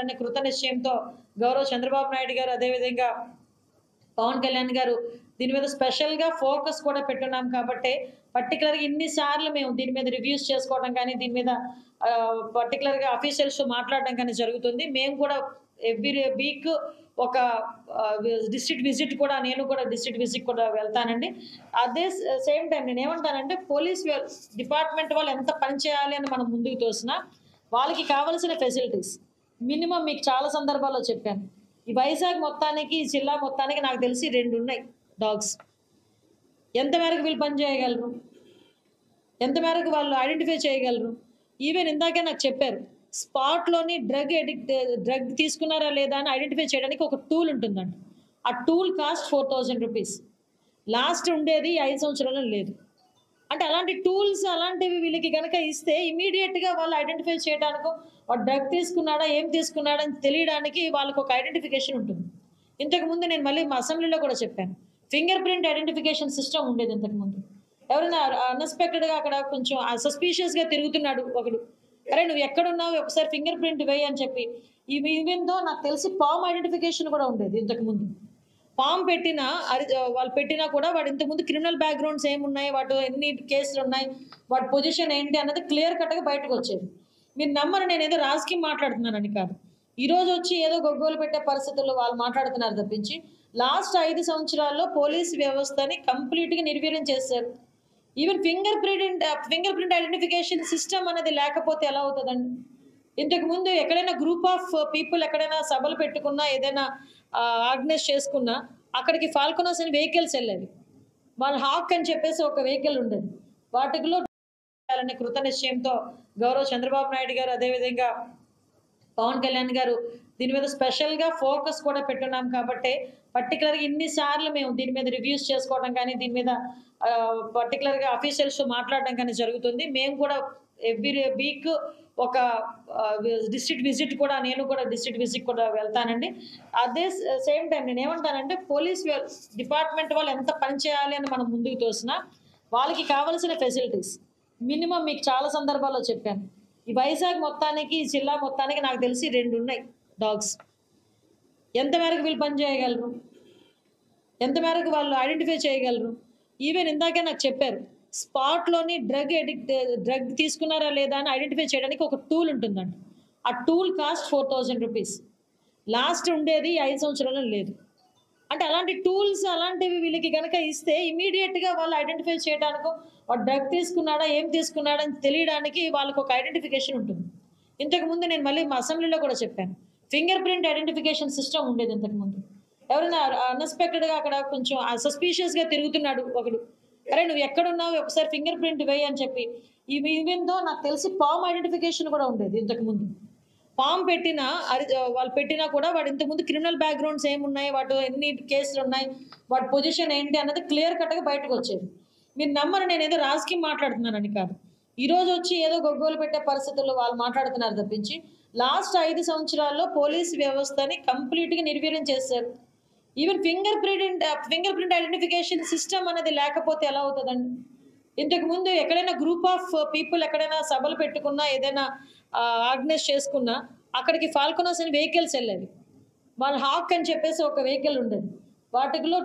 చేయాలనే కృత నిశ్చయంతో గౌరవ చంద్రబాబు నాయుడు గారు అదేవిధంగా పవన్ కళ్యాణ్ గారు దీని మీద స్పెషల్గా ఫోకస్ కూడా పెట్టున్నాం కాబట్టి పర్టికులర్గా ఇన్నిసార్లు మేము దీని మీద రివ్యూస్ చేసుకోవడం కానీ దీని మీద పర్టికులర్గా అఫీషియల్స్ మాట్లాడడం కానీ జరుగుతుంది మేము కూడా ఎవ్రీ వీక్ ఒక డిస్ట్రిక్ట్ విజిట్ కూడా నేను కూడా డిస్ట్రిక్ట్ విజిట్ కూడా వెళ్తానండి అదే సేమ్ టైం నేను ఏమంటానంటే పోలీస్ డిపార్ట్మెంట్ వాళ్ళు ఎంత పని చేయాలి అని మనం ముందుకు తోసినా వాళ్ళకి కావాల్సిన ఫెసిలిటీస్ మినిమం మీకు చాలా సందర్భాల్లో చెప్పాను ఈ వైజాగ్ మొత్తానికి ఈ జిల్లా మొత్తానికి నాకు తెలిసి రెండు ఉన్నాయి డాగ్స్ ఎంత మేరకు వీళ్ళు పని చేయగలరు ఎంత మేరకు వాళ్ళు ఐడెంటిఫై చేయగలరు ఈవెన్ ఇందాకే నాకు చెప్పారు స్పాట్లోని డ్రగ్ ఎడిక్ట్ డ్రగ్ తీసుకున్నారా లేదా అని ఐడెంటిఫై చేయడానికి ఒక టూల్ ఉంటుందంట ఆ tool cost four thousand rupees last ఉండేది ఐదు సంవత్సరాలు లేదు అంటే అలాంటి టూల్స్ అలాంటివి వీళ్ళకి కనుక ఇస్తే ఇమీడియట్గా వాళ్ళు ఐడెంటిఫై చేయడానికో వాడు డ్రగ్ తీసుకున్నాడా ఏం తీసుకున్నాడా అని తెలియడానికి వాళ్ళకి ఒక ఐడెంటిఫికేషన్ ఉంటుంది ఇంతకుముందు నేను మళ్ళీ మా అసెంబ్లీలో కూడా చెప్పాను ఫింగర్ ప్రింట్ ఐడెంటిఫికేషన్ సిస్టమ్ ఉండేది ఇంతకుముందు ఎవరైనా అన్ఎక్స్పెక్టెడ్గా అక్కడ కొంచెం సస్పీషియస్గా తిరుగుతున్నాడు ఒకడు అరే నువ్వు ఎక్కడున్నావు ఒకసారి ఫింగర్ ప్రింట్ వేయి అని చెప్పి ఈ ఈవెన్తో నాకు తెలిసి పామ్ ఐడెంటిఫికేషన్ కూడా ఉండేది ఇంతకుముందు ఫామ్ పెట్టినా అది వాళ్ళు పెట్టినా కూడా వాడు ఇంతకుముందు క్రిమినల్ బ్యాక్గ్రౌండ్స్ ఏమున్నాయి వాటి ఎన్ని కేసులు ఉన్నాయి వాటి పొజిషన్ ఏంటి అన్నది క్లియర్ కట్గా బయటకు వచ్చేది మీరు నమ్మరు నేను ఏదో రాజకీయం మాట్లాడుతున్నానని కాదు ఈ రోజు వచ్చి ఏదో గొగ్గోలు పెట్టే పరిస్థితుల్లో వాళ్ళు మాట్లాడుతున్నారు తప్పించి లాస్ట్ ఐదు సంవత్సరాల్లో పోలీస్ వ్యవస్థని కంప్లీట్గా నిర్వీర్యం చేశారు even fingerprint fingerprint identification system అనేది లేకపోతే ఎలా అవుతుందండి ఇంతకు ముందు ఎక్కడైనా గ్రూప్ ఆఫ్ పీపుల్ ఎక్కడైనా సభలు పెట్టుకున్నా ఏదైనా ఆర్గనైజ్ చేసుకున్నా అక్కడికి ఫాల్కొనోస్ అని వెహికల్స్ వెళ్ళేవి వాళ్ళ హాక్ అని చెప్పేసి ఒక వెహికల్ ఉండేది వాటిలో చేయాలనే కృత నిశ్చయంతో గౌరవ చంద్రబాబు నాయుడు గారు అదేవిధంగా పవన్ కళ్యాణ్ గారు దీని మీద స్పెషల్గా ఫోకస్ కూడా పెట్టున్నాం కాబట్టి పర్టికులర్గా ఇన్నిసార్లు మేము దీని మీద రివ్యూస్ చేసుకోవడం కానీ దీని మీద పర్టికులర్గా అఫీషియల్స్ మాట్లాడడం కానీ జరుగుతుంది మేము కూడా ఎవ్రీ వీక్ ఒక డిస్ట్రిక్ట్ విజిట్ కూడా నేను కూడా డిస్ట్రిక్ట్ విజిట్ కూడా వెళ్తానండి అదే సేమ్ టైం నేను ఏమంటానంటే పోలీస్ డిపార్ట్మెంట్ వాళ్ళు ఎంత పని చేయాలి అని మనం ముందుకు తోసినా వాళ్ళకి కావాల్సిన ఫెసిలిటీస్ మినిమం మీకు చాలా సందర్భాల్లో చెప్పాను ఈ వైజాగ్ మొత్తానికి ఈ జిల్లా మొత్తానికి నాకు తెలిసి రెండు ఉన్నాయి డాగ్స్ ఎంత మేరకు వీళ్ళు పని చేయగలరు ఎంత మేరకు వాళ్ళు ఐడెంటిఫై చేయగలరు ఈవెన్ ఇందాకే నాకు చెప్పారు స్పాట్లోని డ్రగ్ ఎడిక్ట్ డ్రగ్ తీసుకున్నారా లేదా అని ఐడెంటిఫై చేయడానికి ఒక టూల్ ఉంటుందంట ఆ tool cost four thousand rupees last ఉండేది ఐదు సంవత్సరాలు లేదు అంటే అలాంటి టూల్స్ అలాంటివి వీళ్ళకి కనుక ఇస్తే ఇమీడియట్గా వాళ్ళు ఐడెంటిఫై చేయడానికో వాడు డ్రగ్ తీసుకున్నాడా ఏం తీసుకున్నాడా అని తెలియడానికి వాళ్ళకి ఒక ఐడెంటిఫికేషన్ ఉంటుంది ఇంతకుముందు నేను మళ్ళీ మా అసెంబ్లీలో కూడా చెప్పాను ఫింగర్ ప్రింట్ ఐడెంటిఫికేషన్ సిస్టమ్ ఉండేది ఇంతకుముందు ఎవరైనా అన్ఎక్స్పెక్టెడ్గా అక్కడ కొంచెం సస్పీషియస్గా తిరుగుతున్నాడు ఒకడు అరే నువ్వు ఎక్కడున్నావు ఒకసారి ఫింగర్ ప్రింట్ వేయి అని చెప్పి ఈ ఈవెన్తో నాకు తెలిసి పామ్ ఐడెంటిఫికేషన్ కూడా ఉండేది ఇంతకుముందు ఫామ్ పెట్టినా అది వాళ్ళు పెట్టినా కూడా వాడు ఇంతకుముందు క్రిమినల్ బ్యాక్గ్రౌండ్స్ ఏమున్నాయి వాటి ఎన్ని కేసులు ఉన్నాయి వాటి పొజిషన్ ఏంటి అన్నది క్లియర్ కట్గా బయటకు వచ్చేది మీరు నమ్మరు నేను ఏదో రాజకీయం మాట్లాడుతున్నానని కాదు ఈ రోజు వచ్చి ఏదో గొగ్గోలు పెట్టే పరిస్థితుల్లో వాళ్ళు మాట్లాడుతున్నారు తప్పించి లాస్ట్ ఐదు సంవత్సరాల్లో పోలీస్ వ్యవస్థని కంప్లీట్గా నిర్వీర్యం చేశారు even fingerprint fingerprint identification system అనేది లేకపోతే ఎలా అవుతుందండి ఇంతకు ముందు ఎక్కడైనా గ్రూప్ ఆఫ్ పీపుల్ ఎక్కడైనా సభలు పెట్టుకున్నా ఏదైనా ఆర్గనైజ్ చేసుకున్నా అక్కడికి ఫాల్కొనోస్ అని వెహికల్స్ వెళ్ళేవి వాళ్ళ హాక్ అని చెప్పేసి ఒక వెహికల్ ఉండేది వాటిలో